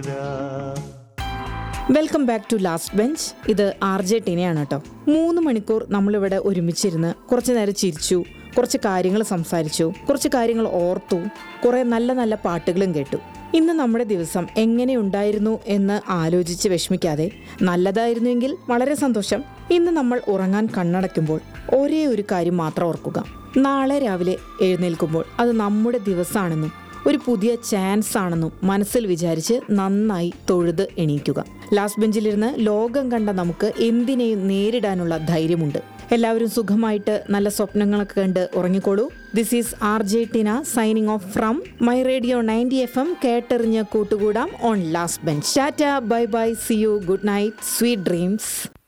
welcome back to last bench ഇത് R J ടിനെയാണ് കേട്ടോ മൂന്ന് മണിക്കൂർ നമ്മളിവിടെ ഒരുമിച്ചിരുന്ന് കുറച്ച് നേരം ചിരിച്ചു കുറച്ച് കാര്യങ്ങൾ സംസാരിച്ചു കുറച്ച് കാര്യങ്ങൾ ഓർത്തു കുറേ നല്ല നല്ല പാട്ടുകളും കേട്ടു ഇന്ന് നമ്മുടെ ദിവസം എങ്ങനെയുണ്ടായിരുന്നു എന്ന് ആലോചിച്ച് വിഷമിക്കാതെ നല്ലതായിരുന്നുവെങ്കിൽ വളരെ സന്തോഷം ഇന്ന് നമ്മൾ ഉറങ്ങാൻ കണ്ണടയ്ക്കുമ്പോൾ ഒരേ ഒരു കാര്യം മാത്രം ഓർക്കുക നാളെ രാവിലെ എഴുന്നേൽക്കുമ്പോൾ അത് നമ്മുടെ ദിവസമാണെന്നും ഒരു പുതിയ ചാൻസ് ആണെന്നും മനസ്സിൽ വിചാരിച്ച് നന്നായി തൊഴുത് എണീക്കുക ലാസ്റ്റ് ബെഞ്ചിലിരുന്ന് ലോകം കണ്ട നമുക്ക് എന്തിനേയും നേരിടാനുള്ള ധൈര്യമുണ്ട് എല്ലാവരും സുഖമായിട്ട് നല്ല സ്വപ്നങ്ങളൊക്കെ കണ്ട് ഉറങ്ങിക്കോളൂ this is R J Tina signing off from my radio ninety F M കേട്ടെറിഞ്ഞ് കൂട്ടുകൂടാം ഓൺ ലാസ്റ്റ് ബെഞ്ച് ടാറ്റ bye bye see you good night sweet dreams